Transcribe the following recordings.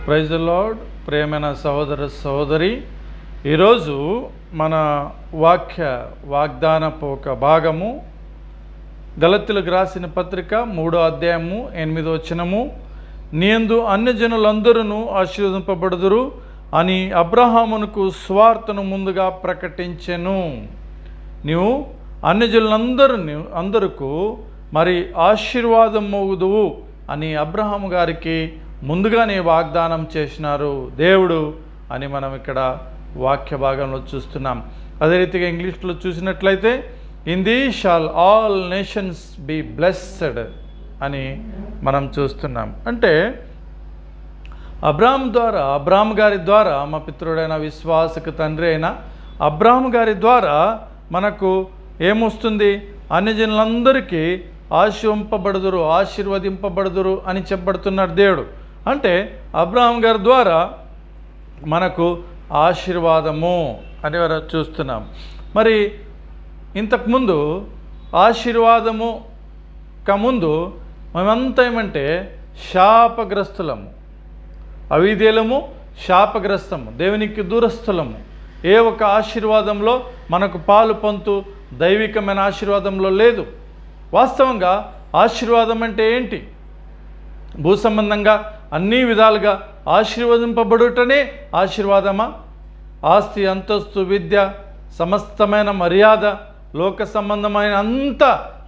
praise lord ప్రేమైన సహోదర సహోదరి ఈరోజు మన వాక్య వాగ్దానపు ఒక భాగము గలతులకు రాసిన పత్రిక మూడో అధ్యాయము ఎనిమిదో వచనము నీయందు అన్యజనులందరూ ఆశీర్వదింపబడుదురు అని అబ్రహామునకు స్వార్థను ముందుగా ప్రకటించెను నీవు అన్యజనులందరూ అందరకు మరి ఆశీర్వాదం మోగుదువు అని అబ్రహాం గారికి ముందుగానే వాగ్దానం చేసినారు దేవుడు అని మనం ఇక్కడ వాక్య భాగంలో చూస్తున్నాం అదే రీతిగా ఇంగ్లీష్లో చూసినట్లయితే in thee shall all nations be blessed అని మనం చూస్తున్నాం అంటే అబ్రాహం ద్వారా అబ్రాహం గారి ద్వారా మా పితృడైన విశ్వాసకు తండ్రి అయిన అబ్రాహం గారి ద్వారా మనకు ఏమొస్తుంది అన్ని జనులందరికీ ఆశింపబడుదురు ఆశీర్వదింపబడుదురు అని చెప్పబడుతున్నాడు దేవుడు అంటే అబ్రాహం గారి ద్వారా మనకు ఆశీర్వాదము అని మనం చూస్తున్నాం మరి ఇంతకుముందు ఆశీర్వాదము ముందు మేమంతా ఏమంటే శాపగ్రస్తులము అవిధేలము శాపగ్రస్తము దేవునికి దూరస్థులము ఏ ఒక ఆశీర్వాదంలో మనకు పాలు పొంతు దైవికమైన ఆశీర్వాదంలో లేదు వాస్తవంగా ఆశీర్వాదం అంటే ఏంటి భూ సంబంధంగా అన్ని విధాలుగా ఆశీర్వదింపబడుటనే ఆశీర్వాదమా ఆస్తి అంతస్తు విద్య సమస్తమైన మర్యాద లోక సంబంధమైన అంత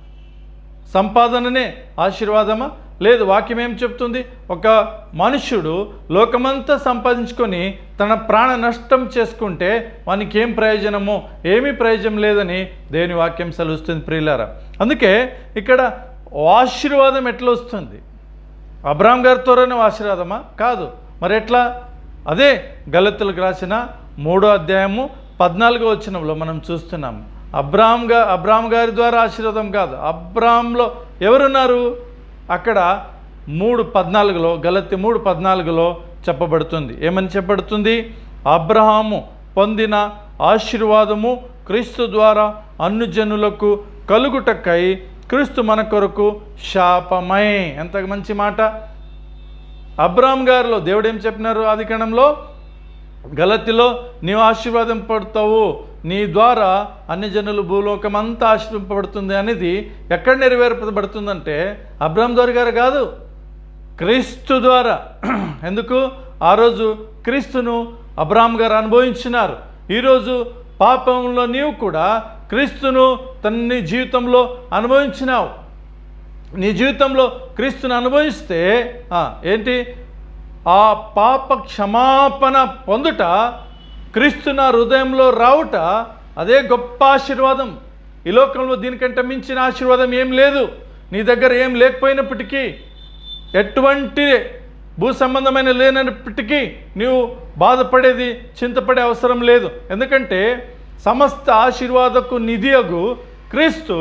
సంపాదననే ఆశీర్వాదమా లేదు వాక్యం ఏం చెప్తుంది ఒక మనుష్యుడు లోకమంతా సంపాదించుకొని తన ప్రాణ నష్టం చేసుకుంటే వానికి ఏం ప్రయోజనమో ఏమీ ప్రయోజనం లేదని దేని వాక్యం సెలవుస్తుంది ప్రియులారా అందుకే ఇక్కడ ఆశీర్వాదం ఎట్లా వస్తుంది అబ్రాహం గారితోనే ఆశీర్వాదమా కాదు మరి ఎట్లా అదే గలతులకు రాసిన మూడో అధ్యాయము పద్నాలుగో వచ్చినంలో మనం చూస్తున్నాం అబ్రాహం గా అబ్రాహం గారి ద్వారా ఆశీర్వాదం కాదు అబ్రాహంలో ఎవరున్నారు అక్కడ మూడు పద్నాలుగులో గలతి మూడు పద్నాలుగులో చెప్పబడుతుంది ఏమని చెప్పబడుతుంది అబ్రహాము పొందిన ఆశీర్వాదము క్రీస్తు ద్వారా అన్ను జనులకు కలుగుటకై క్రీస్తు మన కొరకు శాపమై ఎంత మంచి మాట అబ్రాహం గారిలో దేవుడు ఏం చెప్పినారు ఆది కణంలో గలతిలో నీవు ఆశీర్వాదం పడతావు నీ ద్వారా అన్ని జనులు భూలోకం అంతా ఆశీర్వింపబడుతుంది అనేది ఎక్కడ నెరవేర్పబడుతుందంటే అబ్రాహం ద్వారా గారు కాదు క్రీస్తు ద్వారా ఎందుకు ఆ రోజు క్రీస్తును అబ్రాహం గారు అనుభవించినారు ఈరోజు పాపంలో నీవు కూడా క్రీస్తును తన నీ జీవితంలో అనుభవించినావు నీ జీవితంలో క్రీస్తుని అనుభవిస్తే ఆ, ఏంటి ఆ పాప క్షమాపణ పొందుట క్రీస్తు నా హృదయంలో రావుట అదే గొప్ప ఆశీర్వాదం ఈ లోకంలో దీనికంటే మించిన ఆశీర్వాదం ఏం లేదు నీ దగ్గర ఏం లేకపోయినప్పటికీ ఎటువంటి భూ సంబంధమైన లేనప్పటికీ నీవు బాధపడేది చింతపడే అవసరం లేదు ఎందుకంటే సమస్త ఆశీర్వాదకు నిధియగు క్రీస్తు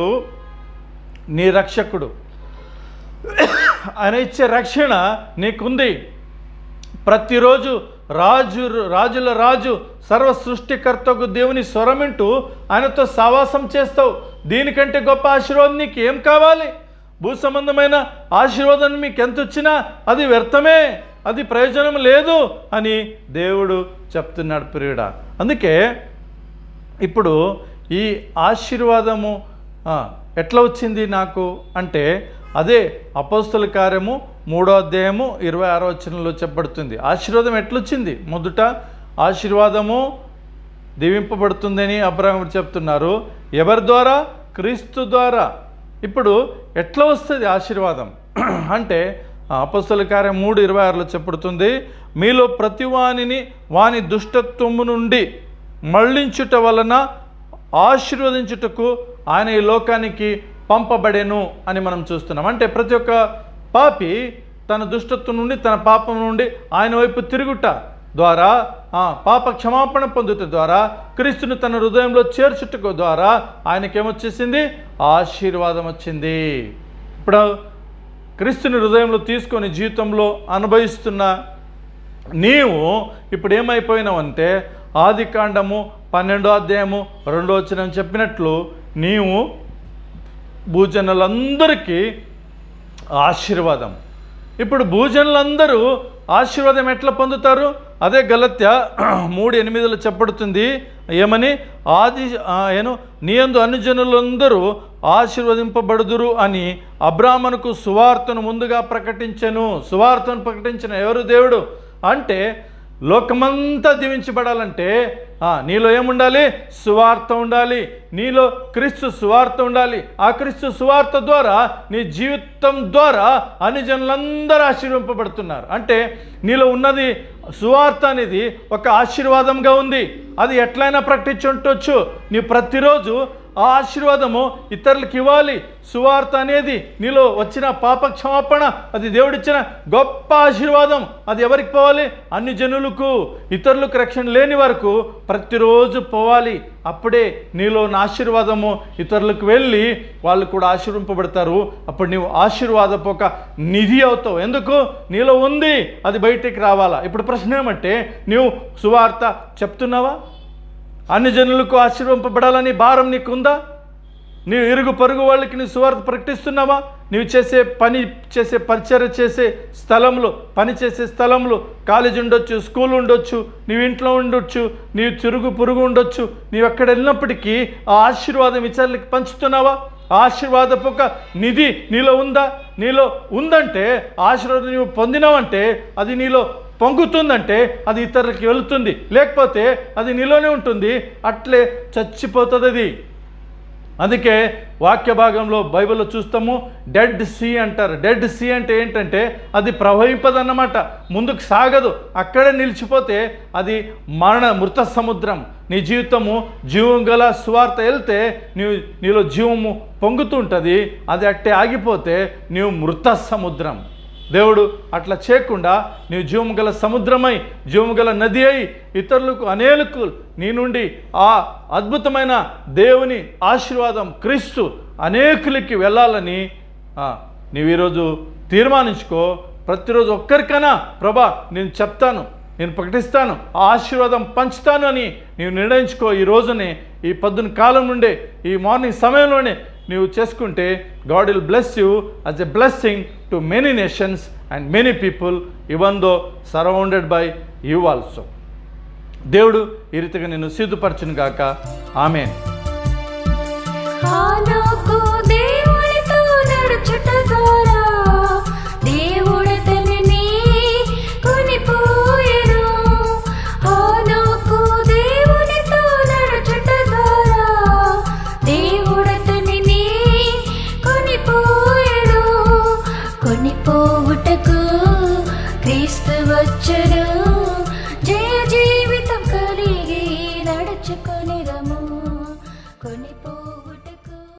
నీ రక్షకుడు ఆయన ఇచ్చే రక్షణ నీకుంది ప్రతిరోజు రాజు రాజుల రాజు సర్వ సృష్టికర్తకు దేవుని స్వరమింటూ ఆయనతో సావాసం చేస్తావు దీనికంటే గొప్ప ఆశీర్వాదం నీకు ఏం కావాలి భూ సంబంధమైన ఆశీర్వాదం మీకు ఎంత వచ్చినా అది వ్యర్థమే అది ప్రయోజనం లేదు అని దేవుడు చెప్తున్నాడు ప్రియుడ అందుకే ఇప్పుడు ఈ ఆశీర్వాదము ఆ, ఎట్లా వచ్చింది నాకు అంటే అదే అపోస్తుల కార్యము మూడో అధ్యాయము ఇరవై ఆరో వచనంలో చెప్పబడుతుంది ఆశీర్వాదం ఎట్లొచ్చింది మొదట ఆశీర్వాదము దీవింపబడుతుందని అబ్రాహం చెప్తున్నారు ఎవరి ద్వారా క్రీస్తు ద్వారా ఇప్పుడు ఎట్లా వస్తుంది ఆశీర్వాదం అంటే అపస్తుల కార్యం మూడు ఇరవై ఆరులో చెప్పబడుతుంది మీలో ప్రతి వానిని వాని దుష్టత్వము నుండి మళ్ళించుట వలన ఆశీర్వదించుటకు ఆయన ఈ లోకానికి పంపబడెను అని మనం చూస్తున్నాం అంటే ప్రతి ఒక్క పాపి తన దుష్టత్వం నుండి తన పాపం నుండి ఆయన వైపు తిరుగుట ద్వారా ఆ, పాప క్షమాపణ పొందుట ద్వారా క్రీస్తుని తన హృదయంలో చేర్చుటకు ద్వారా ఆయనకేమొచ్చేసింది ఆశీర్వాదం వచ్చింది ఇప్పుడు క్రీస్తుని హృదయంలో తీసుకొని జీవితంలో అనుభవిస్తున్న నీవు ఇప్పుడు ఏమైపోయినావంటే ఆది కాండము పన్నెండో అధ్యాయము రెండో వచ్చిన చెప్పినట్లు నీవు భూజనులందరికీ ఆశీర్వాదం ఇప్పుడు భూజనులందరూ ఆశీర్వాదం ఎట్లా పొందుతారు అదే గలత్య మూడు ఎనిమిదిలో చెప్పబడుతుంది ఏమని ఆది ఆ, ఏను నీయందు అనుజనులందరూ ఆశీర్వదింపబడుదురు అని అబ్రాహ్మణుకు సువార్తను ముందుగా ప్రకటించెను సువార్తను ప్రకటించిన ఎవరు దేవుడు అంటే లోకమంతా దీవించబడాలంటే ఆ, నీలో ఏముండాలి సువార్త ఉండాలి నీలో క్రీస్తు సువార్త ఉండాలి ఆ క్రీస్తు సువార్త ద్వారా నీ జీవితం ద్వారా అన్ని జనులందరూ ఆశీర్వింపబడుతున్నారు అంటే నీలో ఉన్నది సువార్త అనేది ఒక ఆశీర్వాదంగా ఉంది అది ఎట్లయినా ప్రకటించుంటొచ్చు నీ ప్రతిరోజు ఆ ఆశీర్వాదము ఇతరులకు ఇవ్వాలి సువార్త అనేది నీలో వచ్చిన పాప క్షమాపణ అది దేవుడిచ్చిన గొప్ప ఆశీర్వాదం అది ఎవరికి పోవాలి అన్ని జనులకు ఇతరులకు రక్షణ లేని వరకు ప్రతిరోజు పోవాలి అప్పుడే నీలో ఉన్న ఆశీర్వాదము ఇతరులకు వెళ్ళి వాళ్ళు కూడా ఆశీర్వింపబడతారు అప్పుడు నీవు ఆశీర్వాదపు ఒక నిధి అవుతావు ఎందుకు నీలో ఉంది అది బయటికి రావాలా ఇప్పుడు ప్రశ్న ఏమంటే నీవు సువార్త చెప్తున్నావా అన్ని జనులకు ఆశీర్వింపబడాలని భారం నీకుందా నీవు ఇరుగు పరుగు వాళ్ళకి నీ సువార్త ప్రకటిస్తున్నావా నీవు చేసే పని చేసే పరిచర్య చేసే స్థలంలో పని చేసే స్థలంలో కాలేజ్ ఉండొచ్చు స్కూల్ ఉండొచ్చు నీవు ఇంట్లో ఉండొచ్చు నీవు తిరుగు పురుగు ఉండొచ్చు నీవు ఎక్కడ వెళ్ళినప్పటికీ ఆ ఆశీర్వాదం ఇతరులకి పంచుతున్నావా ఆ ఆశీర్వాదపు ఒక నిధి నీలో ఉందా నీలో ఉందంటే ఆ ఆశీర్వాదం నీవు పొందినావంటే అది నీలో పొంగుతుందంటే అది ఇతరులకి వెళుతుంది లేకపోతే అది నీలోనే ఉంటుంది అట్లే చచ్చిపోతుంది అది అందుకే వాక్య భాగంలో బైబిల్లో చూస్తాము డెడ్ సీ అంటారు డెడ్ సీ అంటే ఏంటంటే అది ప్రవహింపదన్నమాట ముందుకు సాగదు అక్కడే నిలిచిపోతే అది మరణ మృత సముద్రం నీ జీవితము జీవం గల సువార్త వెళ్తే నీవు నీలో జీవము పొంగుతుంటుంది అది అట్టే ఆగిపోతే నీవు మృత సముద్రం దేవుడు అట్లా చేయకుండా నీవు జీవము గల సముద్రమై జీవము గల నది అయి ఇతరులకు అనేలకు నీ నుండి ఆ అద్భుతమైన దేవుని ఆశీర్వాదం క్రీస్తు అనేకులకి వెళ్ళాలని ఆ, నీవు ఈరోజు తీర్మానించుకో ప్రతిరోజు ఒక్కరికైనా ప్రభా నేను చెప్తాను నేను ప్రకటిస్తాను ఆ ఆశీర్వాదం పంచుతాను అని నీవు నిర్ణయించుకో ఈ రోజునే ఈ పొద్దున కాలం నుండే ఈ మార్నింగ్ సమయంలోనే నీవు చేసుకుంటే God will bless you as a blessing to many nations and many people even though surrounded by you also దేవుడు ఈ రీతిగా నిన్ను సిద్ధపరచును గాక ఆమెన్ ఆనాకు